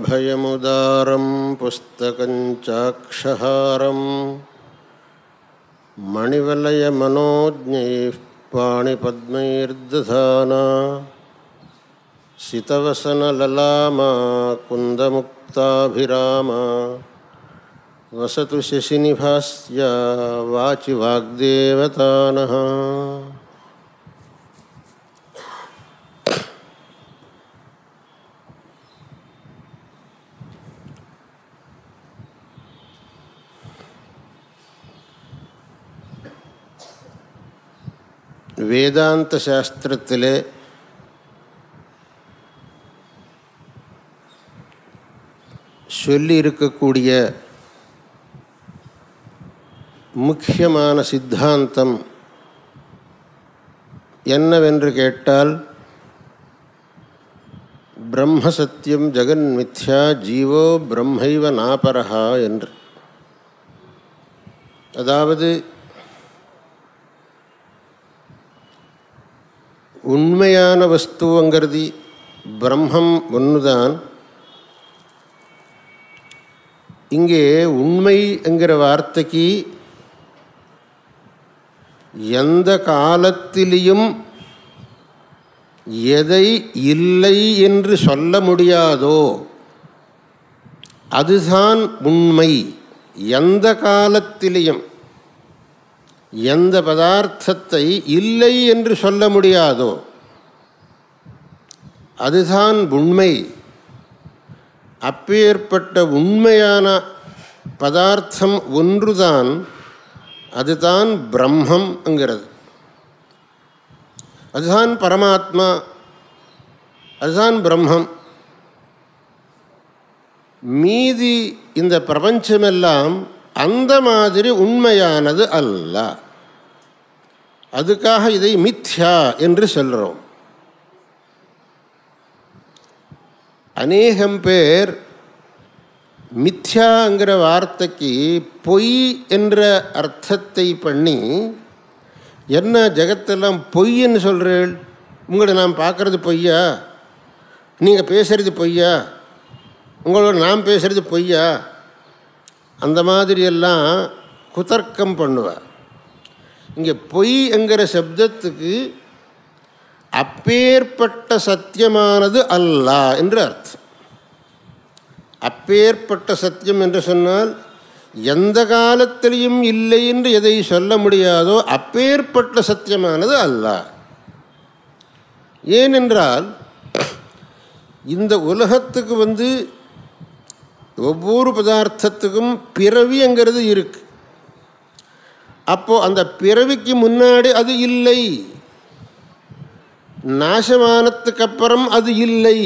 अभयमुदारं पुस्तकञ्चाक्षहारं मणिवलयमनोज्ञैः पाणिपद्मैर्दधाना सितवसनललामा कुन्दमुक्ताभिरामा वसतु शशिनिभास्या वाचि वाग्देवतानः வேதாந்த சாஸ்திரத்திலே சொல்லி இருக்கக்கூடிய முக்கியமான சித்தாந்தம் என்னவென்று கேட்டால் பிரம்ம சத்தியம் ஜெகன் மித்யா ஜீவோ பிரம்மைவ நாபரஹா என்று அதாவது உண்மையான வஸ்துவங்கிறது பிரம்மம் ஒன்றுதான் இங்கே உண்மை என்கிற வார்த்தைக்கு எந்த காலத்திலையும் எதை இல்லை என்று சொல்ல முடியாதோ அதுதான் உண்மை எந்த காலத்திலையும் எந்த பதார்த்தத்தை இல்லை என்று சொல்ல முடியாதோ அதுதான் உண்மை அப்பேற்பட்ட உண்மையான பதார்த்தம் ஒன்றுதான் அதுதான் பிரம்மம்ங்கிறது அதுதான் பரமாத்மா அதுதான் பிரம்மம் மீதி இந்த பிரபஞ்சமெல்லாம் அந்த மாதிரி உண்மையானது அல்ல அதுக்காக இதை மித்யா என்று சொல்கிறோம் அநேகம் பேர் மித்யாங்கிற வார்த்தைக்கு பொய் என்ற அர்த்தத்தை பண்ணி என்ன ஜெகத்தெல்லாம் பொய்ன்னு சொல்கிறேள் உங்களை நான் பார்க்குறது பொய்யா நீங்கள் பேசுகிறது பொய்யா உங்களோட நான் பேசுகிறது பொய்யா அந்த மாதிரியெல்லாம் குதர்க்கம் பண்ணுவார் இங்கே பொய் என்கிற சப்தத்துக்கு அப்பேற்பட்ட சத்தியமானது அல்ல என்று அர்த்தம் அப்பேற்பட்ட சத்தியம் என்று சொன்னால் எந்த காலத்திலையும் இல்லை என்று எதை சொல்ல முடியாதோ அப்பேற்பட்ட சத்தியமானது அல்ல ஏனென்றால் இந்த உலகத்துக்கு வந்து ஒவ்வொரு பதார்த்தத்துக்கும் பிறவிங்கிறது இருக்கு அப்போது அந்த பிறவிக்கு முன்னாடி அது இல்லை நாசமானத்துக்கு அப்புறம் அது இல்லை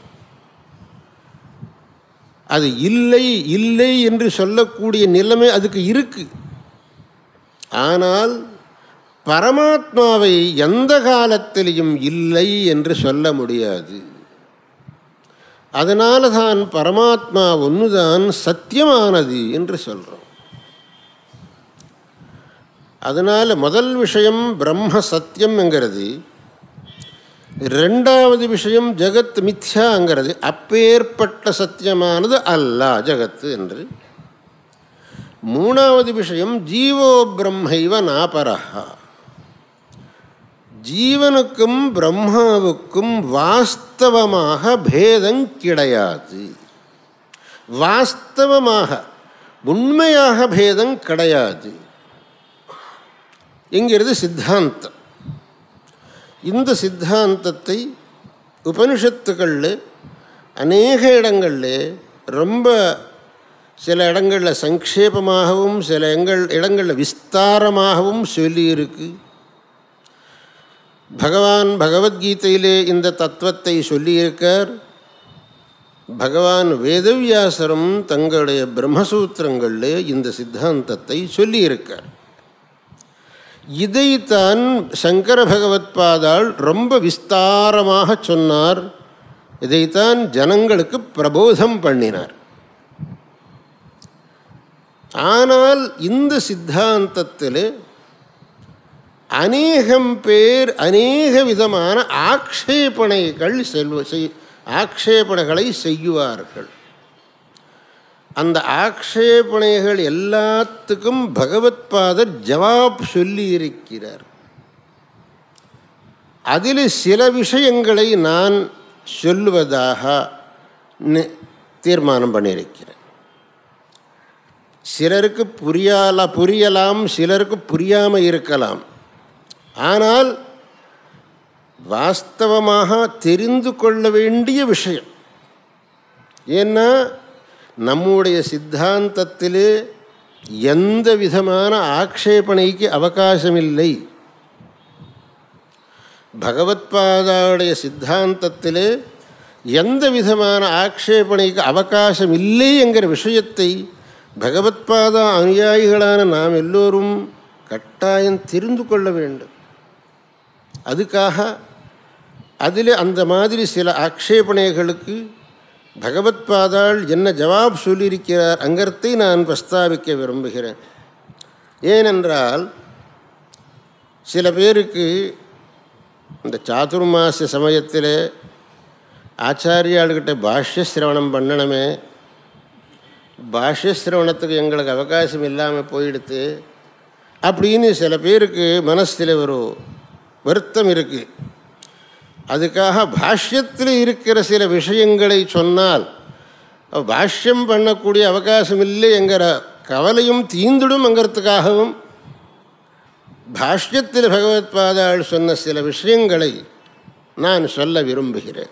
அது இல்லை இல்லை என்று சொல்லக்கூடிய நிலைமை அதுக்கு இருக்கு ஆனால் பரமாத்மாவை எந்த காலத்திலையும் இல்லை என்று சொல்ல முடியாது அதனால தான் பரமாத்மா ஒன்றுதான் சத்தியமானது என்று சொல்கிறோம் அதனால் முதல் விஷயம் பிரம்ம சத்தியம்ங்கிறது ரெண்டாவது விஷயம் ஜெகத் மித்யாங்கிறது அப்பேற்பட்ட சத்தியமானது அல்ல ஜகத்து என்று மூணாவது விஷயம் ஜீவோ பிரம்மைவ நாபரஹா ஜீவனுக்கும் பிரம்மாவுக்கும் வாஸ்தவமாக பேதம் கிடையாது வாஸ்தவமாக உண்மையாக பேதம் கிடையாது என்கிறது சித்தாந்தம் இந்த சித்தாந்தத்தை உபனிஷத்துக்களில் அநேக இடங்களில் ரொம்ப சில இடங்களில் சங்கேபமாகவும் சில எங்கள் இடங்களில் விஸ்தாரமாகவும் சொல்லியிருக்கு பகவான் பகவத்கீதையிலே இந்த தத்துவத்தை சொல்லியிருக்கார் பகவான் வேதவியாசரும் தங்களுடைய பிரம்மசூத்திரங்களில் இந்த சித்தாந்தத்தை சொல்லியிருக்கார் இதைத்தான் சங்கர பகவத்பாதால் ரொம்ப விஸ்தாரமாக சொன்னார் இதைத்தான் ஜனங்களுக்கு பிரபோதம் பண்ணினார் ஆனால் இந்த சித்தாந்தத்தில் அநேகம் பேர் அநேக விதமான ஆக்ஷேபணைகள் செல்வ செய் ஆக்ஷேபணைகளை செய்யுவார்கள் அந்த ஆக்ஷேபணைகள் எல்லாத்துக்கும் பகவத்பாதர் ஜவாப் சொல்லி இருக்கிறார் அதில் சில விஷயங்களை நான் சொல்லுவதாக நி- தீர்மானம் பண்ணியிருக்கிறேன் சிலருக்கு புரியால புரியலாம் சிலருக்கு புரியாமல் இருக்கலாம் ஆனால் வாஸ்தவமாக தெரிந்து கொள்ள வேண்டிய விஷயம் ஏன்னா நம்முடைய சித்தாந்தத்திலே எந்த விதமான ஆக்ஷேபணைக்கு அவகாசமில்லை பகவத்பாதாவுடைய சித்தாந்தத்திலே எந்த விதமான ஆக்ஷேபணைக்கு அவகாசம் இல்லை என்கிற விஷயத்தை பகவத்பாதா அனுயாயிகளான நாம் எல்லோரும் கட்டாயம் தெரிந்து கொள்ள வேண்டும் அதுக்காக அதில் அந்த மாதிரி சில ஆக்ஷேபணைகளுக்கு பகவத்பாதாள் என்ன ஜவாப் சொல்லியிருக்கிறார் அங்கத்தை நான் பிரஸ்தாபிக்க விரும்புகிறேன் ஏனென்றால் சில பேருக்கு இந்த சாதுர்மாச சமயத்தில் ஆச்சாரியாள்கிட்ட பாஷ்ய சிரவணம் பண்ணணுமே பாஷ்ய சிரவணத்துக்கு எங்களுக்கு அவகாசம் இல்லாமல் போயிடுத்து அப்படின்னு சில பேருக்கு மனசில் ஒரு வருத்தம் இருக்குது அதுக்காக பாஷ்யத்தில் இருக்கிற சில விஷயங்களை சொன்னால் பாஷ்யம் பண்ணக்கூடிய அவகாசம் இல்லை என்கிற கவலையும் தீந்துடும்ங்கிறதுக்காகவும் பாஷ்யத்தில் பகவத்பாதாள் சொன்ன சில விஷயங்களை நான் சொல்ல விரும்புகிறேன்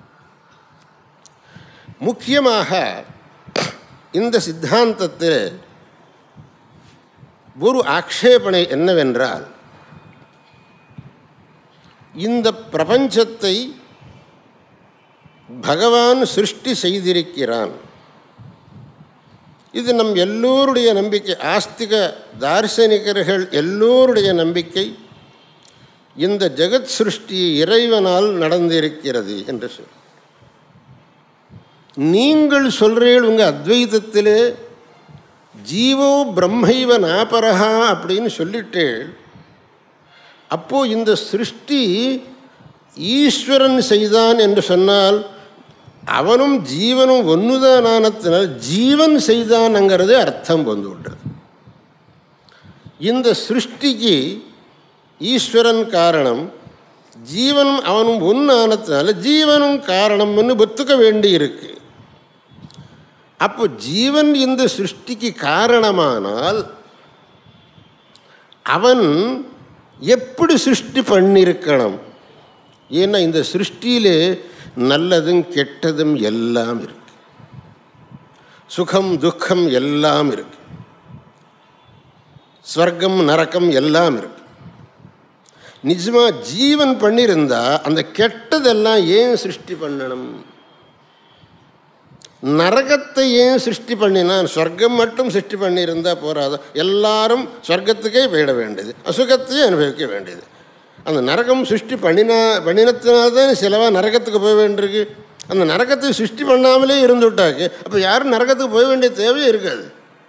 முக்கியமாக இந்த சித்தாந்தத்தில் ஒரு ஆக்ஷேபனை என்னவென்றால் இந்த பிரபஞ்சத்தை பகவான் சிருஷ்டி செய்திருக்கிறான் இது நம் எல்லோருடைய நம்பிக்கை ஆஸ்திக தார்சனிகர்கள் எல்லோருடைய நம்பிக்கை இந்த ஜெகத் சிருஷ்டி இறைவனால் நடந்திருக்கிறது என்று சொல் நீங்கள் சொல்கிறீர்கள் உங்கள் அத்வைதத்திலே ஜீவோ பிரம்மைவ நாபரஹா அப்படின்னு சொல்லிட்டு அப்போது இந்த சிருஷ்டி ஈஸ்வரன் செய்தான் என்று சொன்னால் அவனும் ஜீவனும் ஒன்றுதானானத்தினால் ஜீவன் செய்தான்ங்கிறது அர்த்தம் வந்து விடுறது இந்த சிருஷ்டிக்கு ஈஸ்வரன் காரணம் ஜீவனும் அவனும் ஒன்றானத்தினால ஜீவனும் காரணம்னு ஒத்துக்க வேண்டி இருக்கு அப்போ ஜீவன் இந்த சிருஷ்டிக்கு காரணமானால் அவன் எப்படி சிருஷ்டி பண்ணியிருக்கணும் ஏன்னா இந்த சிருஷ்டியிலே நல்லதும் கெட்டதும் எல்லாம் இருக்கு சுகம் துக்கம் எல்லாம் இருக்கு ஸ்வர்க்கம் நரக்கம் எல்லாம் இருக்கு நிஜமாக ஜீவன் பண்ணியிருந்தா அந்த கெட்டதெல்லாம் ஏன் சிருஷ்டி பண்ணணும் நரகத்தை ஏன் சிருஷ்டி பண்ணினான் சொர்க்கம் மட்டும் சிருஷ்டி பண்ணியிருந்தா போராது எல்லாரும் சொர்க்கத்துக்கே போயிட வேண்டியது அசுகத்தையும் அனுபவிக்க வேண்டியது அந்த நரகம் சிருஷ்டி பண்ணினா பண்ணினத்தினால்தான் சிலவா நரகத்துக்கு போக வேண்டியிருக்கு அந்த நரகத்தை சிருஷ்டி பண்ணாமலே இருந்துவிட்டாக்கு அப்போ யாரும் நரகத்துக்கு போக வேண்டிய தேவையே இருக்காது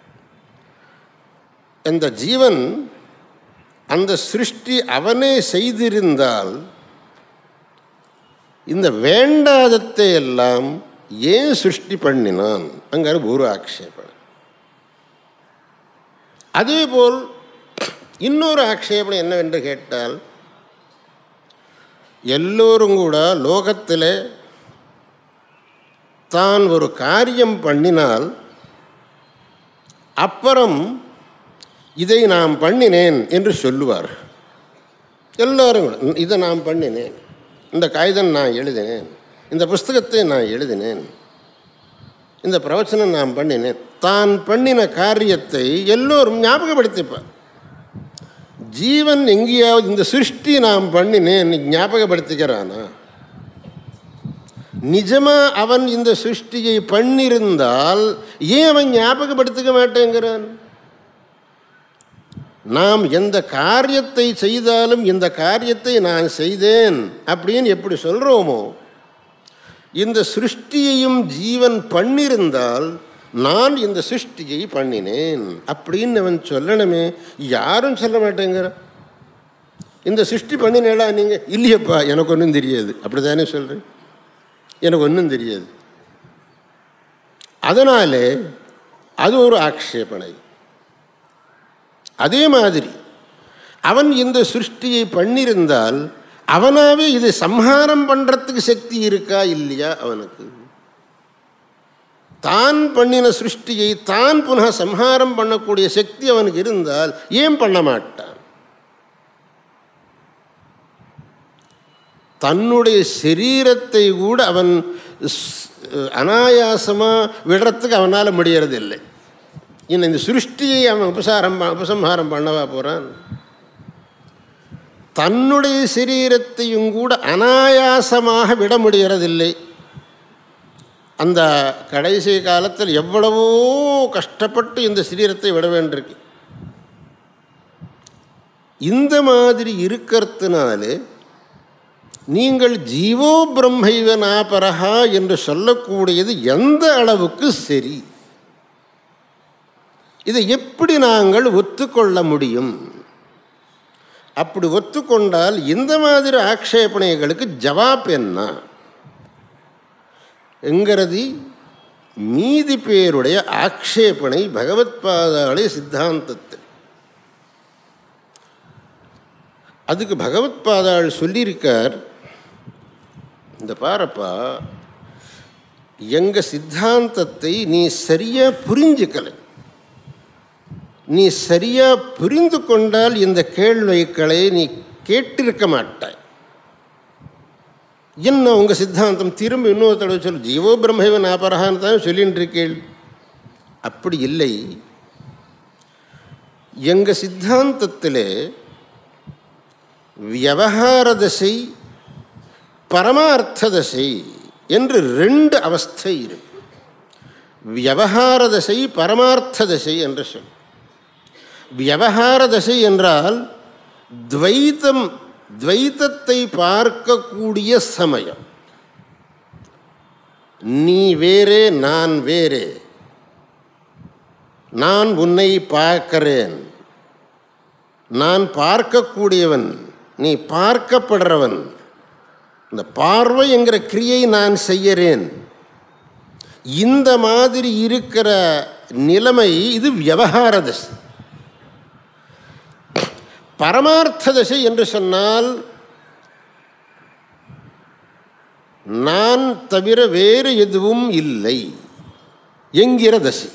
அந்த ஜீவன் அந்த சிருஷ்டி அவனே செய்திருந்தால் இந்த வேண்டாதத்தை எல்லாம் ஏன் சிருஷ்டி பண்ணினான் அங்கே ஒரு ஆக்ஷேபம் அதேபோல் இன்னொரு ஆக்ஷேபம் என்னவென்று கேட்டால் எல்லோரும் கூட லோகத்தில் தான் ஒரு காரியம் பண்ணினால் அப்புறம் இதை நான் பண்ணினேன் என்று சொல்லுவார் எல்லோரும் கூட இதை நான் பண்ணினேன் இந்த காகிதம் நான் எழுதினேன் இந்த புஸ்தகத்தை நான் எழுதினேன் இந்த பிரவச்சனம் நான் பண்ணினேன் தான் பண்ணின காரியத்தை எல்லோரும் ஞாபகப்படுத்திப்பார் ஜீவன் எங்கேயாவது இந்த சிருஷ்டி நாம் பண்ணினேன் ஞாபகப்படுத்திக்கிறானா நிஜமா அவன் இந்த சிருஷ்டியை பண்ணியிருந்தால் ஏன் அவன் ஞாபகப்படுத்திக்க மாட்டேங்கிறான் நாம் எந்த காரியத்தை செய்தாலும் இந்த காரியத்தை நான் செய்தேன் அப்படின்னு எப்படி சொல்கிறோமோ இந்த சிருஷ்டியையும் ஜீவன் பண்ணியிருந்தால் நான் இந்த சிருஷ்டியை பண்ணினேன் அப்படின்னு அவன் சொல்லணுமே யாரும் சொல்ல மாட்டேங்கிற இந்த சிருஷ்டி பண்ணினேடா நீங்கள் இல்லையப்பா எனக்கு ஒன்றும் தெரியாது அப்படி தானே சொல்கிறேன் எனக்கு ஒன்றும் தெரியாது அதனாலே அது ஒரு ஆக்ஷேபனை அதே மாதிரி அவன் இந்த சிருஷ்டியை பண்ணியிருந்தால் அவனாவே இதை சம்ஹாரம் பண்ணுறதுக்கு சக்தி இருக்கா இல்லையா அவனுக்கு தான் பண்ணின சிருஷ்டியை தான் புனः சம்ஹாரம் பண்ணக்கூடிய சக்தி அவனுக்கு இருந்தால் ஏன் பண்ண மாட்டான் தன்னுடைய சரீரத்தை கூட அவன் அனாயாசமாக விடுறதுக்கு அவனால் முடியறதில்லை இன்னும் இந்த சிருஷ்டியை அவன் உபசாரம் ப- உபசம்ஹாரம் பண்ணவா போகிறான் தன்னுடைய சரீரத்தையும் கூட அனாயாசமாக விட முடியறதில்லை அந்த கடைசி காலத்தில் எவ்வளவோ கஷ்டப்பட்டு இந்த சரீரத்தை விட வேண்டியிருக்கு இந்த மாதிரி இருக்கிறதுனாலே நீங்கள் ஜீவோ பிரம்மைவ நாபரஹா என்று சொல்லக்கூடியது எந்த அளவுக்கு சரி இதை எப்படி நாங்கள் ஒத்துக்கொள்ள முடியும் அப்படி ஒத்துக்கொண்டால் இந்த மாதிரி ஆக்ஷேபணைகளுக்கு ஜவாப் என்ன என்கிறது மீதி பேருடைய ஆக்ஷேபணை பகவத்பாதாளி சித்தாந்தத்தில் அதுக்கு பகவத்பாதாள் சொல்லியிருக்கார் இந்த பாரப்பா எங்கள் சித்தாந்தத்தை நீ சரியாக புரிஞ்சுக்கலை நீ சரியாக புரிந்து கொண்டால் இந்த கேள்விகளை நீ கேட்டிருக்க மாட்டாய் என்ன உங்கள் சித்தாந்தம் திரும்ப இன்னொரு தடவை சொல்லு ஜீவோ பிரம்மைவ நாபரகான்னு தான் சொல்லின்னு இருக்கேள் அப்படி இல்லை எங்கள் சித்தாந்தத்தில் வியவகார தசை பரமார்த்த தசை என்று ரெண்டு அவஸ்தை இருக்கு வியவகார தசை பரமார்த்த தசை என்று சொல் வியவகார தசை என்றால் துவைத்தம் துவைத்தத்தை பார்க்கக்கூடிய சமயம் நீ வேறே நான் வேறே நான் உன்னை பார்க்கிறேன் நான் பார்க்கக்கூடியவன் நீ பார்க்கப்படுறவன் இந்த பார்வை என்கிற கிரியை நான் செய்யறேன் இந்த மாதிரி இருக்கிற நிலைமை இது வியவகார தசை பரமார்த்த தசை என்று சொன்னால் நான் தவிர வேறு எதுவும் இல்லை என்கிற தசை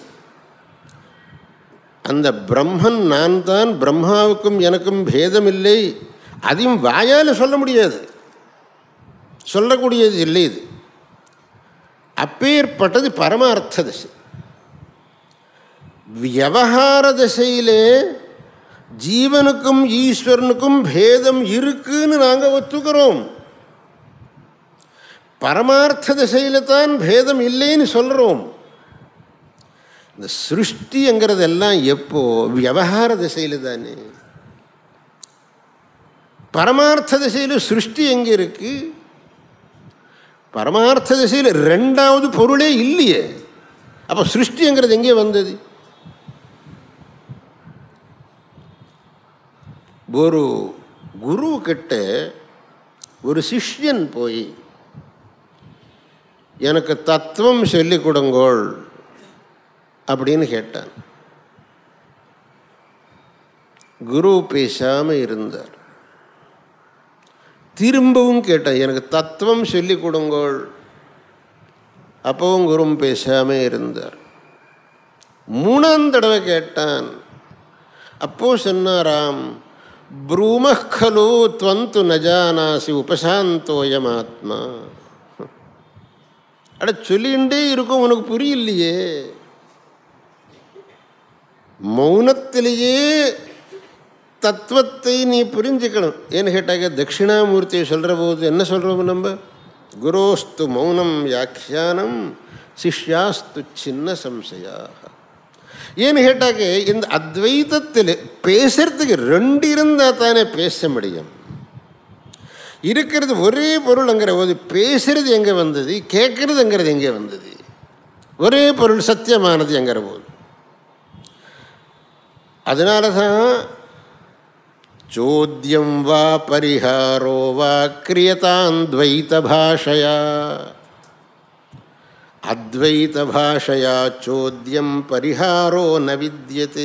அந்த பிரம்மன் நான் தான் பிரம்மாவுக்கும் எனக்கும் பேதமில்லை அதையும் வாயால் சொல்ல முடியாது சொல்லக்கூடியது இல்லை இது அப்பேற்பட்டது பரமார்த்த தசை வியவகார தசையிலே ஜீவனுக்கும் ஈஸ்வரனுக்கும் பேதம் இருக்குன்னு நாங்கள் ஒத்துக்கிறோம் பரமார்த்த திசையில் தான் பேதம் இல்லைன்னு சொல்கிறோம் இந்த சிருஷ்டிங்கிறதெல்லாம் எப்போ வியவகார திசையில் தானே பரமார்த்த திசையில் சிருஷ்டி எங்கே இருக்கு பரமார்த்த திசையில் ரெண்டாவது பொருளே இல்லையே அப்போ சிருஷ்டிங்கிறது எங்கே வந்தது ஒரு குரு கிட்ட ஒரு சிஷ்யன் போய் எனக்கு தத்துவம் சொல்லிக் கொடுங்கோள் அப்படின்னு கேட்டான் குரு பேசாமல் இருந்தார் திரும்பவும் கேட்டான் எனக்கு தத்துவம் சொல்லிக் கொடுங்கோள் அப்பவும் குரும் பேசாமல் இருந்தார் மூணாம் தடவை கேட்டான் அப்போ சொன்னாராம் ப்ரூமஹலு துவந்து நஜானாசி உபசாந்தோயமாத்மா அட சொல்லிகிட்டே இருக்கும் உனக்கு புரியலையே மௌனத்திலேயே தத்துவத்தை நீ புரிஞ்சுக்கணும் ஏன்னு கேட்டாக்க தட்சிணாமூர்த்தியை சொல்கிற போது என்ன சொல்கிறோம் நம்ம குரோஸ்து மௌனம் வியாக்கியானம் சிஷ்யாஸ்து சின்ன சம்சயாக ஏன்னு கேட்டாக்க இந்த அத்வைதத்தில் பேசுறதுக்கு ரெண்டு இருந்தால் தானே பேச முடியும் இருக்கிறது ஒரே பொருள்ங்கிற போது பேசுறது எங்கே வந்தது கேட்கறதுங்கிறது எங்கே வந்தது ஒரே பொருள் சத்தியமானது என்கிற போது அதனால தான் சோத்தியம் வா பரிஹாரோ வா கிரியதாந்த்வைத பாஷையா அத்வைத பாஷையா சோத்தியம் பரிஹாரோ ந வித்யதே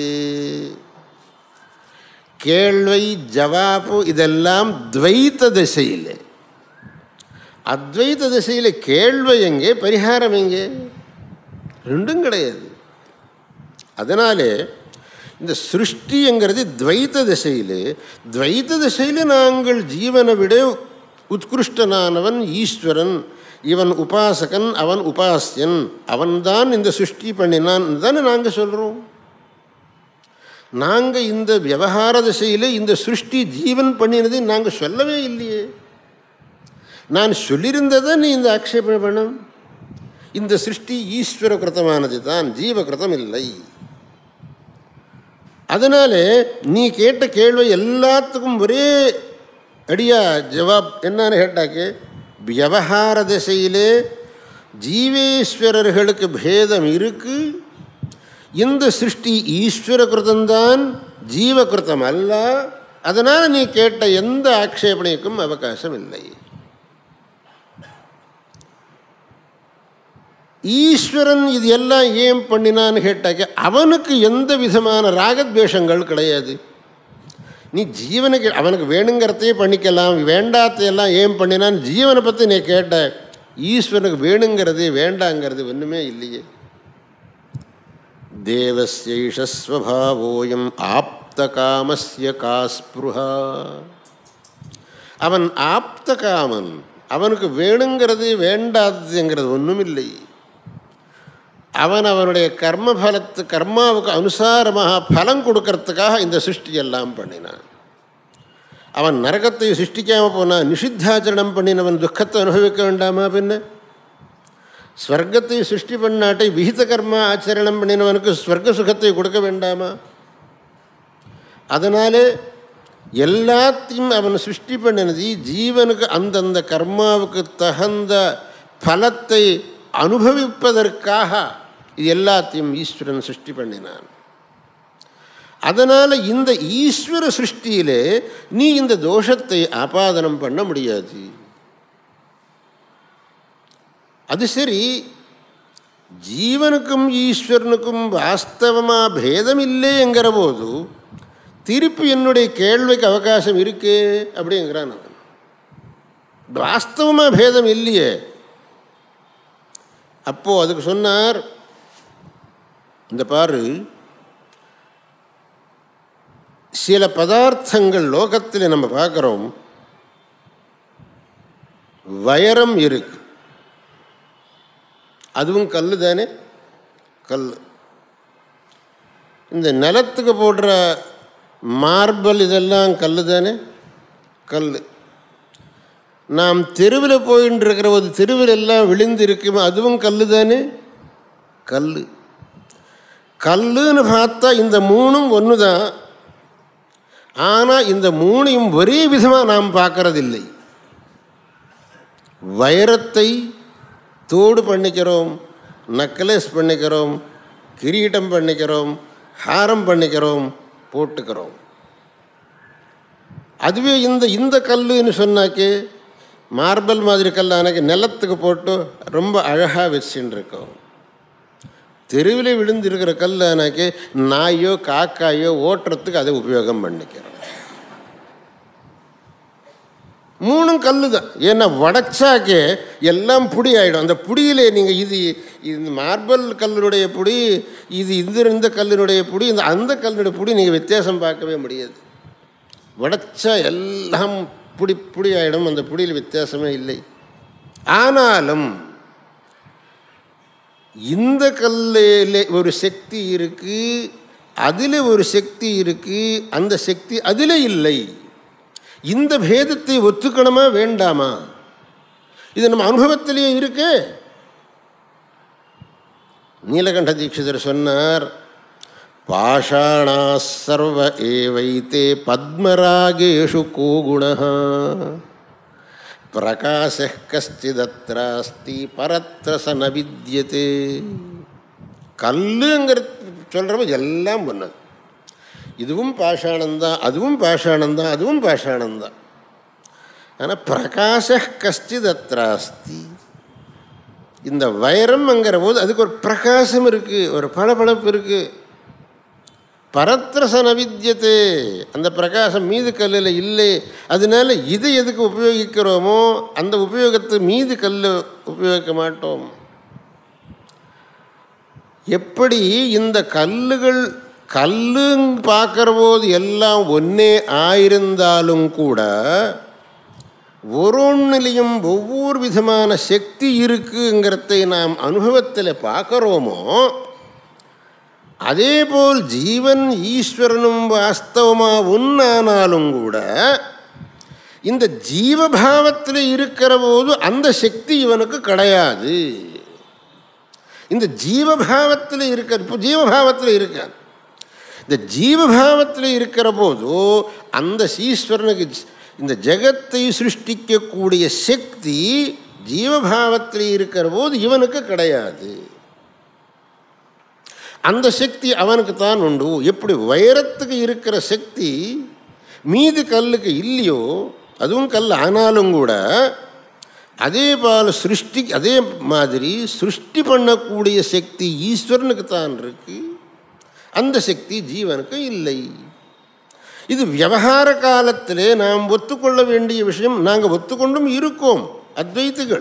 கேள்வை ஜவாப்பு இதெல்லாம் துவைத்த திசையில் அத்வைத திசையில் கேள்வி எங்கே பரிகாரம் எங்கே ரெண்டும் கிடையாது அதனாலே இந்த சிருஷ்டிங்கிறது துவைத்த திசையில் துவைத்த திசையில் நாங்கள் ஜீவனை விட உத்கிருஷ்டனானவன் ஈஸ்வரன் இவன் உபாசகன் அவன் உபாசியன் அவன்தான் இந்த சிருஷ்டி பண்ணினான் தானே நாங்கள் சொல்கிறோம் நாங்கள் இந்த விவகார திசையில் இந்த சிருஷ்டி ஜீவன் பண்ணினது நாங்கள் சொல்லவே இல்லையே நான் சொல்லியிருந்ததை நீ இந்த ஆக்ஷேபனை பண்ணும் இந்த சிருஷ்டி ஈஸ்வர கிருத்தமானது தான் ஜீவ கிருத்தம் இல்லை அதனாலே நீ கேட்ட கேள்வி எல்லாத்துக்கும் ஒரே அடியா ஜவாப் என்னன்னு கேட்டாக்கு விவகார திசையிலே ஜீவேஸ்வரர்களுக்கு பேதம் இருக்கு இந்த சிருஷ்டி ஈஸ்வர கிருத்தம்தான் ஜீவகிருத்தம் அல்ல அதனால் நீ கேட்ட எந்த ஆக்ஷேபனைக்கும் அவகாசம் இல்லை ஈஸ்வரன் இது எல்லாம் ஏன் பண்ணினான்னு கேட்டாக்க அவனுக்கு எந்த விதமான ராகத்வேஷங்கள் கிடையாது நீ ஜீவனுக்கு அவனுக்கு வேணுங்கிறதையே பண்ணிக்கலாம் வேண்டாத்தையெல்லாம் ஏன் பண்ணினான்னு ஜீவனை பற்றி நீ கேட்ட ஈஸ்வரனுக்கு வேணுங்கிறது வேண்டாங்கிறது ஒன்றுமே இல்லையே தேவஸ்யைஷஸ்வபாவோயம் ஆப்த காமஸ்ய காஸ்புருஹா அவன் ஆப்த காமன் அவனுக்கு வேணுங்கிறது வேண்டாதுங்கிறது ஒன்றும் இல்லை அவன் அவனுடைய கர்ம பலத்து கர்மாவுக்கு அனுசாரமாக பலம் கொடுக்கறதுக்காக இந்த சிருஷ்டி எல்லாம் பண்ணினான் அவன் நரகத்தை சிருஷ்டிக்காமல் போனான் நிஷித்தாச்சரணம் பண்ணினவன் துக்கத்தை அனுபவிக்க வேண்டாமா பின்ன ஸ்வர்க்கத்தை சிருஷ்டி பண்ணாட்டை விகித கர்மா ஆச்சரணம் பண்ணினவனுக்கு ஸ்வர்க்க சுகத்தை கொடுக்க வேண்டாமா அதனாலே எல்லாத்தையும் அவன் சிருஷ்டி பண்ணினது ஜீவனுக்கு அந்தந்த கர்மாவுக்கு தகுந்த பலத்தை அனுபவிப்பதற்காக இது எல்லாத்தையும் ஈஸ்வரன் சிருஷ்டி பண்ணினான் அதனால் இந்த ஈஸ்வர சிருஷ்டியிலே நீ இந்த தோஷத்தை ஆபாதனம் பண்ண முடியாது அது சரி ஜீவனுக்கும் ஈஸ்வரனுக்கும் வாஸ்தவமாக பேதம் இல்லைங்கிற போது திருப்பி என்னுடைய கேள்விக்கு அவகாசம் இருக்கு அப்படிங்கிறான் அவன் வாஸ்தவமாக பேதம் இல்லையே அப்போது அதுக்கு சொன்னார் இந்த பாரு சில பதார்த்தங்கள் லோகத்தில் நம்ம பார்க்குறோம் வைரம் இருக்கு அதுவும் கல் தானே கல் இந்த நிலத்துக்கு போடுற மார்பல் இதெல்லாம் கல் தானே கல் நாம் தெருவில் போயின்னு இருக்கிற ஒரு தெருவில் எல்லாம் விழுந்து இருக்குமே அதுவும் கல் தானே கல் கல்லுன்னு பார்த்தா இந்த மூணும் ஒன்று தான் ஆனால் இந்த மூணையும் ஒரே விதமாக நாம் பார்க்கறதில்லை வைரத்தை தோடு பண்ணிக்கிறோம் நக்லஸ் பண்ணிக்கிறோம் கிரீட்டம் பண்ணிக்கிறோம் ஹாரம் பண்ணிக்கிறோம் போட்டுக்கிறோம் அதுவே இந்த இந்த கல்லுன்னு சொன்னாக்கே மார்பல் மாதிரி கல்லானாக்கி நிலத்துக்கு போட்டு ரொம்ப அழகாக வச்சுன்னு இருக்கோம் தெருவில் விழுந்திருக்கிற கல்லானாக்கி நாயோ காக்காயோ ஓட்டுறதுக்கு அதை உபயோகம் பண்ணிக்கிறோம் மூணும் கல் தான் ஏன்னா வடைச்சாக்கே எல்லாம் புடி ஆகிடும் அந்த புடியிலே நீங்கள் இது இந்த மார்பல் கல்லினுடைய புடி இது இந்த இந்த கல்லினுடைய புடி இந்த அந்த கல்லினுடைய புடி நீங்கள் வித்தியாசம் பார்க்கவே முடியாது வடைச்சா எல்லாம் புடி புடி ஆகிடும் அந்த புடியில் வித்தியாசமே இல்லை ஆனாலும் இந்த கல்லில் ஒரு சக்தி இருக்குது அதில் ஒரு சக்தி இருக்குது அந்த சக்தி அதில் இல்லை இந்த பேதத்தை ஒத்துக்கணுமா வேண்டாமா இது நம்ம அனுபவத்திலேயே இருக்கு நீலகண்ட தீட்சிதர் சொன்னார் பாஷாணா சர்வ ஏவைத்தே பத்மராகேஷு கோகுண பிரகாச கஷ்டிதத்ராஸ்தி பரத்ரச ந வித்யதே கல்லுங்கிற சொல்கிறவங்க எல்லாம் பண்ணது இதுவும் பாஷாணந்தான் அதுவும் பாஷாணந்தான் அதுவும் பாஷாணந்தான் ஆனால் பிரகாச கஷ்டித் அத்திராஸ்தி இந்த வைரம்ங்கிற போது அதுக்கு ஒரு பிரகாசம் இருக்குது ஒரு பளபளப்பு இருக்குது பரத்திரசன வித்தியத்தே அந்த பிரகாசம் மீது கல்லில் இல்லை அதனால இது எதுக்கு உபயோகிக்கிறோமோ அந்த உபயோகத்தை மீது கல் உபயோகிக்க மாட்டோம் எப்படி இந்த கல்லுகள் கல்லுன்னு பார்க்குற போது எல்லாம் ஒன்றே ஆயிருந்தாலும் கூட ஒவ்வொன்றிலையும் ஒவ்வொரு விதமான சக்தி இருக்குங்கிறதை நாம் அனுபவத்தில் பார்க்குறோமோ அதேபோல் ஜீவன் ஈஸ்வரனும் வாஸ்தவமாக உன்னானாலும் கூட இந்த ஜீவபாவத்தில் இருக்கிற போது அந்த சக்தி இவனுக்கு கிடையாது இந்த ஜீவபாவத்தில் இருக்க இப்போ ஜீவபாவத்தில் இருக்கான் இந்த ஜீவபாவத்தில் இருக்கிற போது அந்த ஈஸ்வரனுக்கு இந்த ஜெகத்தை சிருஷ்டிக்கக்கூடிய சக்தி ஜீவபாவத்தில் இருக்கிற போது இவனுக்கு கிடையாது அந்த சக்தி அவனுக்கு தான் உண்டு எப்படி வைரத்துக்கு இருக்கிற சக்தி மீது கல்லுக்கு இல்லையோ அதுவும் கல் ஆனாலும் கூட அதே போல் சிருஷ்டி அதே மாதிரி சிருஷ்டி பண்ணக்கூடிய சக்தி ஈஸ்வரனுக்கு தான் இருக்கு அந்த சக்தி ஜீவனுக்கு இல்லை இது விவகார காலத்திலே நாம் ஒத்துக்கொள்ள வேண்டிய விஷயம் நாங்கள் ஒத்துக்கொண்டும் இருக்கோம் அத்வைத்துகள்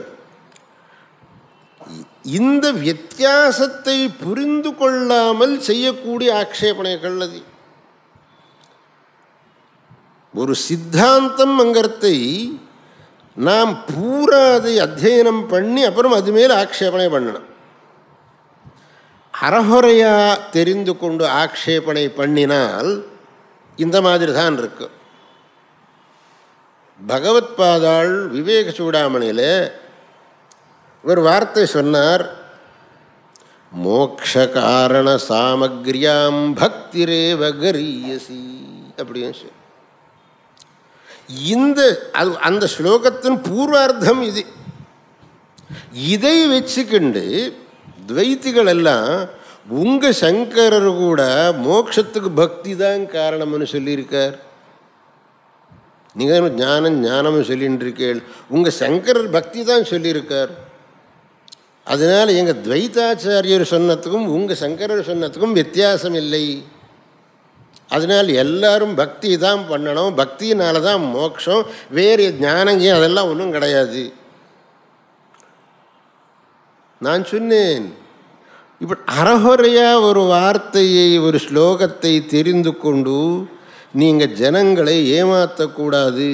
இந்த வித்தியாசத்தை புரிந்து கொள்ளாமல் செய்யக்கூடிய ஆக்ஷேபனைகள் அது ஒரு சித்தாந்தம்ங்கிறதை நாம் பூரா அதை அத்தியனம் பண்ணி அப்புறம் அது மேல் ஆக்ஷேபனை பண்ணணும் அறகுறையாக தெரிந்து கொண்டு ஆக்ஷேபனை பண்ணினால் இந்த மாதிரி தான் இருக்கு பகவத்பாதாள் விவேக சூடாமணியில் ஒரு வார்த்தை சொன்னார் மோக்ஷ காரண சாமக்ரியாம் பக்திரேவ கரியசி அப்படின்னு சொல்லி இந்த அது அந்த ஸ்லோகத்தின் பூர்வார்த்தம் இது இதை வச்சுக்கிண்டு துவைத்திகள் எல்லாம் உங்கள் சங்கரர் கூட மோட்சத்துக்கு பக்தி தான் காரணம்னு சொல்லியிருக்கார் நீங்கள் ஞானம் ஞானம்னு சொல்லின்னு இருக்கேள் உங்கள் சங்கரர் பக்தி தான் சொல்லியிருக்கார் அதனால் எங்கள் துவைத்தாச்சாரியர் சொன்னதுக்கும் உங்கள் சங்கரர் சொன்னதுக்கும் வித்தியாசம் இல்லை அதனால் எல்லாரும் பக்தி தான் பண்ணணும் பக்தியினால தான் மோட்சம் வேறு ஞானங்க அதெல்லாம் ஒன்றும் கிடையாது நான் சொன்னேன் இப்படி அறகுறையாக ஒரு வார்த்தையை ஒரு ஸ்லோகத்தை தெரிந்து கொண்டு நீங்கள் ஜனங்களை ஏமாற்றக்கூடாது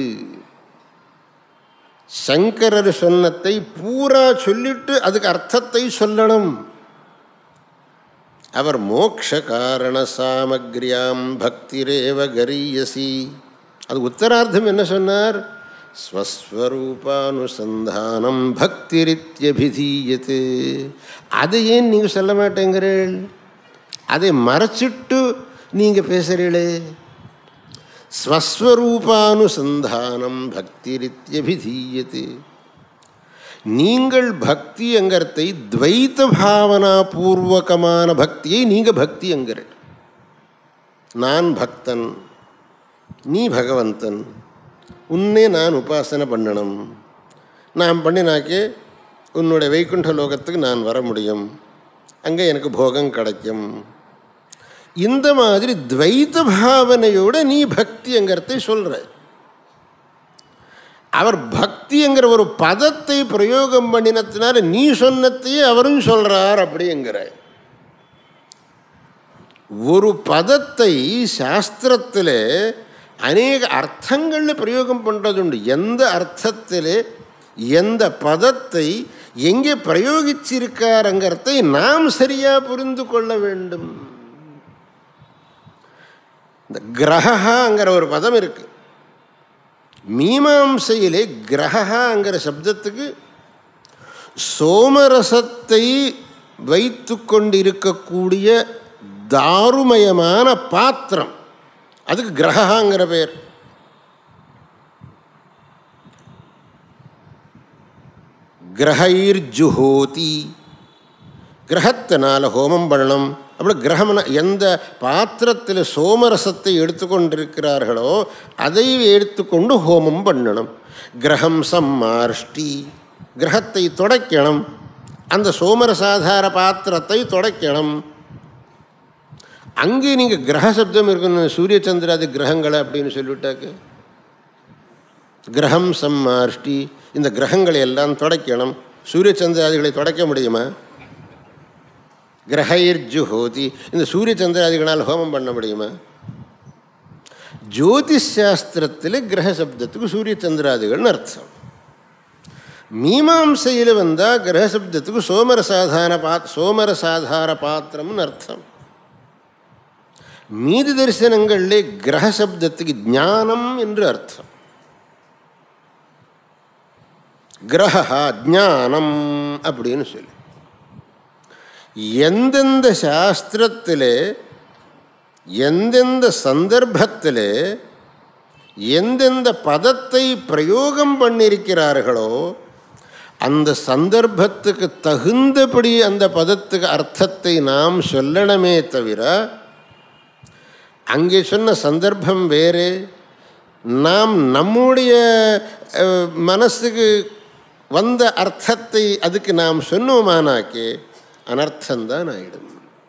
சங்கரர் சொன்னத்தை பூரா சொல்லிட்டு அதுக்கு அர்த்தத்தை சொல்லணும் அவர் மோக்ஷ காரண சாமக்ரியாம் பக்திரேவ கரியசி அது உத்தரார்த்தம் என்ன சொன்னார் ஸ்வஸ்வரூபானுசந்தானம் பக்திரித்யபிதீயத்து அதை ஏன் நீங்கள் சொல்ல மாட்டேங்கிறீள் அதை மறைச்சிட்டு நீங்கள் பேசுகிறீளே ஸ்வஸ்வரூபானுசந்தானம் பக்திரித்யபிதீயத்து நீங்கள் பக்தி என்கிறதை துவைத்த பாவனா பூர்வகமான பக்தியை நீங்கள் பக்தி என்கிற நான் பக்தன் நீ பகவந்தன் உன்னே நான் உபாசனை பண்ணணும் நான் பண்ணினாக்கே உன்னுடைய வைகுண்ட லோகத்துக்கு நான் வர முடியும் அங்கே எனக்கு போகம் கிடைக்கும் இந்த மாதிரி துவைத்த பாவனையோட நீ பக்திங்கிறதை சொல்கிற அவர் பக்திங்கிற ஒரு பதத்தை பிரயோகம் பண்ணினத்தினால நீ சொன்னத்தையே அவரும் சொல்கிறார் அப்படிங்கிற ஒரு பதத்தை சாஸ்திரத்தில் அநேக அர்த்தங்களில் பிரயோகம் பண்ணுறதுண்டு எந்த அர்த்தத்தில் எந்த பதத்தை எங்கே பிரயோகிச்சிருக்காருங்கிறதை நாம் சரியாக புரிந்து கொள்ள வேண்டும் இந்த கிரகாங்கிற ஒரு பதம் இருக்குது மீமாம்சையிலே கிரகாங்கிற சப்தத்துக்கு சோமரசத்தை வைத்து கொண்டிருக்கக்கூடிய தாருமயமான பாத்திரம் அதுக்கு கிரகாங்கிற பேர் கிரகைர் ஜுஹோதி கிரகத்தினால் ஹோமம் பண்ணணும் அப்படி கிரகம்னா எந்த பாத்திரத்தில் சோமரசத்தை எடுத்துக்கொண்டிருக்கிறார்களோ அதை எடுத்துக்கொண்டு ஹோமம் பண்ணணும் கிரகம் சம்மார்ஷ்டி கிரகத்தை தொடக்கணும் அந்த சோமரசாதார பாத்திரத்தை துடைக்கணும் அங்கே நீங்கள் கிரக சப்தம் இருக்கணும் சூரிய சந்திராதி கிரகங்களை அப்படின்னு சொல்லிவிட்டாக்கு கிரகம் சம்மார்ஷ்டி இந்த கிரகங்களை எல்லாம் துடைக்கணும் சூரிய சந்திராதிகளை துடைக்க முடியுமா கிரகைர் ஜுஹோதி இந்த சூரிய சந்திராதிகளால் ஹோமம் பண்ண முடியுமா ஜோதிஷ் சாஸ்திரத்தில் கிரக சப்தத்துக்கு சூரிய சந்திராதிகள்னு அர்த்தம் மீமாம்சையில் வந்தால் கிரக சப்தத்துக்கு சோமரசாதார பாத் சோமரசாதார பாத்திரம்னு அர்த்தம் மீதி தரிசனங்களிலே கிரக சப்தத்துக்கு ஞானம் என்று அர்த்தம் கிரகா ஞானம் அப்படின்னு சொல்லி எந்தெந்த சாஸ்திரத்தில் எந்தெந்த சந்தர்ப்பத்தில் எந்தெந்த பதத்தை பிரயோகம் பண்ணியிருக்கிறார்களோ அந்த சந்தர்ப்பத்துக்கு தகுந்தபடி அந்த பதத்துக்கு அர்த்தத்தை நாம் சொல்லணுமே தவிர அங்கே சொன்ன சந்தர்ப்பம் வேறு நாம் நம்முடைய அஹ், மனசுக்கு வந்த அர்த்தத்தை அதுக்கு நாம் சொன்னோமானாக்கே அனர்த்தந்தான் ஆயிடும்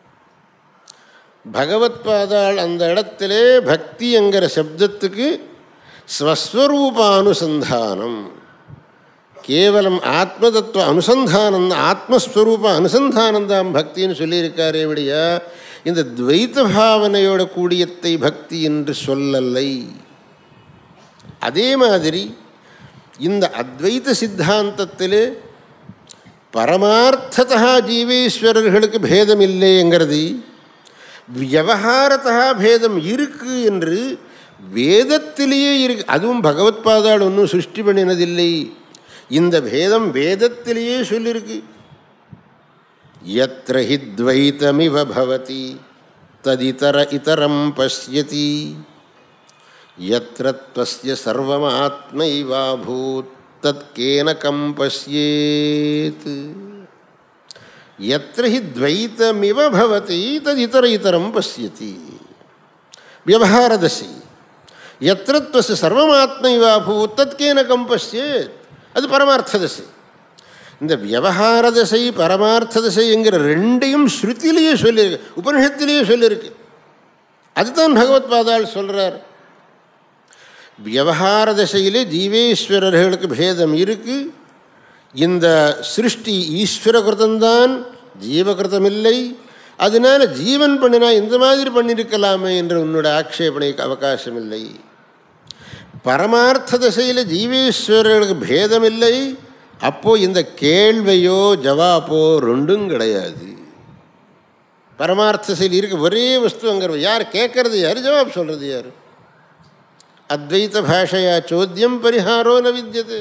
பகவத்பாதாள் அந்த இடத்திலே பக்தி என்கிற சப்தத்துக்கு ஸ்வஸ்வரூபானுசந்தானம் கேவலம் ஆத்மதத்துவ அனுசந்தானம் ஆத்மஸ்வரூப அனுசந்தானம் தான் பக்தின்னு சொல்லியிருக்காரே விடியா இந்த துவைத்த பாவனையோட கூடியத்தை பக்தி என்று சொல்லலை அதே மாதிரி இந்த அத்வைத சித்தாந்தத்தில் பரமார்த்ததா ஜீவேஸ்வரர்களுக்கு பேதம் இல்லைங்கிறது வியவகாரத்தா பேதம் இருக்கு என்று வேதத்திலேயே இருக்கு அதுவும் பகவத்பாதாள் ஒன்றும் சிருஷ்டி பண்ணினதில்லை இந்த பேதம் வேதத்திலேயே சொல்லியிருக்கு எத்திர ஹி துவைத்தமிவ பவதி ததிதர இதரம் பசியதி எத்திர த்வஸ்ய சர்வமாத்மைவாபூத் தத் கேன கம் பசியேத் எத்திர ஹி துவைத்தமிவ பவதி ததிதர இதரம் பசியதி வியவகாரதசி எத்திர த்வஸ்ய சர்வமாத்மைவாபூத் தத் கேன கம் பசியேத் அது பரமார்த்த தசை இந்த வியவகார தசை பரமார்த்த தசை என்கிற ரெண்டையும் ஸ்ருதியிலேயே சொல்லியிருக்கு உபனிஷத்திலேயே சொல்லியிருக்கு அதுதான் பகவத்பாதாள் சொல்கிறார் வியவகார தசையிலே ஜீவேஸ்வரர்களுக்கு பேதம் இருக்கு இந்த சிருஷ்டி ஈஸ்வர கிருதம்தான் ஜீவகிருதம் இல்லை அதனால ஜீவன் பண்ணினா இந்த மாதிரி பண்ணியிருக்கலாமே என்று உன்னோட ஆக்ஷேபனைக்கு அவகாசம் இல்லை பரமார்த்த தசையில் ஜீவேஸ்வரர்களுக்கு பேதம் இல்லை அப்போது இந்த கேள்வியோ ஜவாப்போ ரெண்டும் கிடையாது பரமார்த்த தசையில் இருக்க ஒரே வஸ்து அங்கே யார் கேட்கறது யார் ஜவாப் சொல்கிறது யார் அத்வைத பாஷையா சோத்தியம் பரிகாரோ ந வித்தியது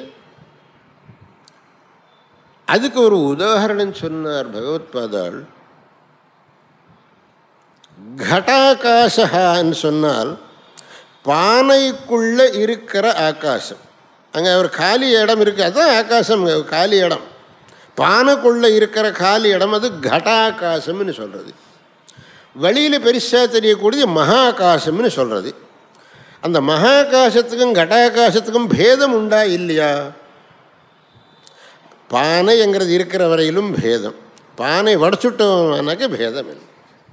அதுக்கு ஒரு உதாரணம் சொன்னார் பகவத்பாதாள் கட்டாகாசகான்னு சொன்னால் பானைக்குள்ளே இருக்கிற ஆகாசம் அங்கே ஒரு காலி இடம் இருக்குது அதுதான் ஆகாசம் காலி இடம் பானைக்குள்ளே இருக்கிற காலி இடம் அது கட்டாகாசம்னு சொல்கிறது வெளியில் பெருசாக தெரியக்கூடியது மகாகாசம்னு சொல்கிறது அந்த மகாகாசத்துக்கும் கட்டாகாசத்துக்கும் பேதம் உண்டா இல்லையா பானைங்கிறது இருக்கிற வரையிலும் பேதம் பானை வடைச்சுட்டோம்னாக்க பேதம் இல்லை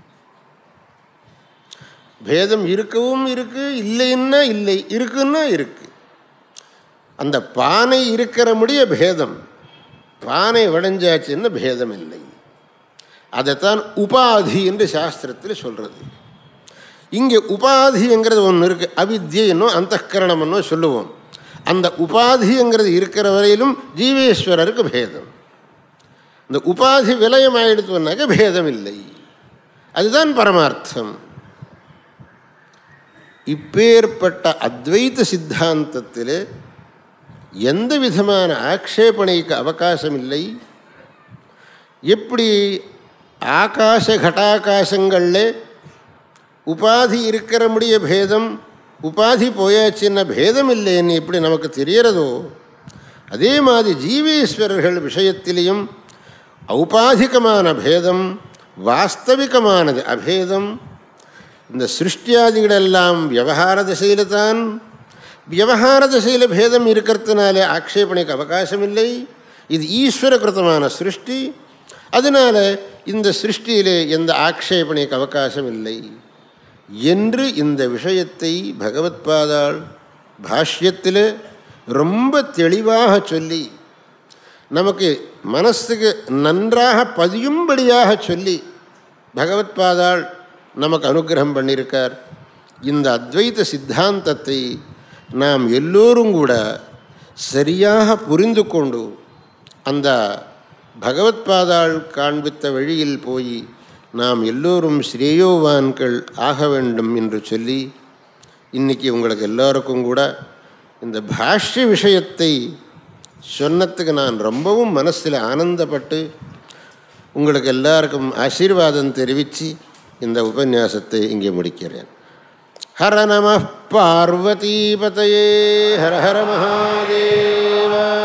பேதம் இருக்கவும் இருக்கு இல்லைன்னா இல்லை இருக்குன்னா இருக்கு அந்த பானை இருக்கிற முடிய பேதம் பானை வடைஞ்சாச்சுன்னு பேதம் இல்லை அதைத்தான் உபாதி என்று சாஸ்திரத்தில் சொல்கிறது இங்கே உபாதிங்கிறது ஒன்று இருக்குது அவித்யன்னோ அந்தఃக்கரணம்னோ சொல்லுவோம் அந்த உபாதிங்கிறது இருக்கிற வரையிலும் ஜீவேஸ்வரருக்கு பேதம் இந்த உபாதி விலயம் ஆயிடுத்துனாக்க பேதம் இல்லை அதுதான் பரமார்த்தம் இப்பேற்பட்ட அத்வைத சித்தாந்தத்தில் எந்த விதமான ஆக்ஷேபணைக்கு அவகாசம் இல்லை எப்படி ஆகாச கட்டாகாசங்களில் உபாதி இருக்கிற முடிய பேதம் உபாதி போயாச்சுன்னா பேதம் இல்லைன்னு எப்படி நமக்கு தெரியறதோ அதே மாதிரி ஜீவேஸ்வரர்கள் விஷயத்திலையும் ஔபாதிகமான பேதம் வாஸ்தவிகமானது அபேதம் இந்த சிருஷ்டியாதிகளெல்லாம் விவகார திசையில் தான் விவகார திசையில் பேதம் இருக்கிறதுனால ஆக்ஷேபணைக்கு அவகாசம் இல்லை இது ஈஸ்வர கிருத்தமான சிருஷ்டி அதனால் இந்த சிருஷ்டியிலே எந்த ஆக்ஷேபனைக்கு அவகாசம் இல்லை என்று இந்த விஷயத்தை பகவத்பாதாள் பாஷ்யத்தில் ரொம்ப தெளிவாக சொல்லி நமக்கு மனசுக்கு நன்றாக பதியும்படியாக சொல்லி பகவத்பாதாள் நமக்கு அனுகிரகம் பண்ணியிருக்கார் இந்த அத்வைத சித்தாந்தத்தை நாம் எல்லோரும் கூட சரியாக புரிந்து கொண்டு அந்த பகவத்பாதாள் காண்பித்த வழியில் போய் நாம் எல்லோரும் ஸ்ரேயோவான்கள் ஆக வேண்டும் என்று சொல்லி இன்றைக்கி உங்களுக்கு எல்லோருக்கும் கூட இந்த பாஷ்ய விஷயத்தை சொன்னதுக்கு நான் ரொம்பவும் மனசில் ஆனந்தப்பட்டு உங்களுக்கு எல்லாருக்கும் ஆசீர்வாதம் தெரிவித்து இந்த உபன்யாசத்தை இங்கே முடிக்கிறேன் ஹர நம பார்வதீபதையே ஹர ஹர மகாதேவா